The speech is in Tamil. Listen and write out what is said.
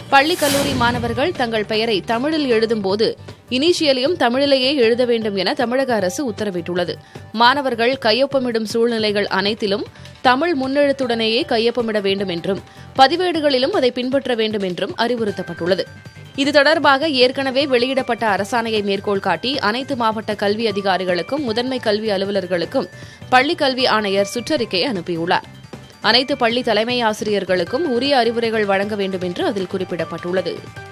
பள்ளி கல்லூரி மாணவர்கள் தங்கள் பெயரை தமிழில் எழுதும்போது இனிஷியலையும் தமிழிலேயே எழுத வேண்டும் என தமிழக அரசு உத்தரவிட்டுள்ளது மாணவர்கள் கையொப்பமிடும் சூழ்நிலைகள் அனைத்திலும் தமிழ் முன்னெழுத்துடனேயே கையொப்பமிட வேண்டும் என்றும் பதிவேடுகளிலும் அதை பின்பற்ற வேண்டும் என்றும் அறிவுறுத்தப்பட்டுள்ளது இது தொடர்பாக ஏற்கனவே வெளியிடப்பட்ட அரசாணையை மேற்கோள் காட்டி அனைத்து மாவட்ட கல்வி அதிகாரிகளுக்கும் முதன்மை கல்வி அலுவலர்களுக்கும் பள்ளிக் கல்வி ஆணையர் சுற்றறிக்கை அனுப்பியுள்ளார் அனைத்து பள்ளி தலைமை ஆசிரியர்களுக்கும் உரிய அறிவுரைகள் வழங்க வேண்டும் என்று அதில் குறிப்பிடப்பட்டுள்ளது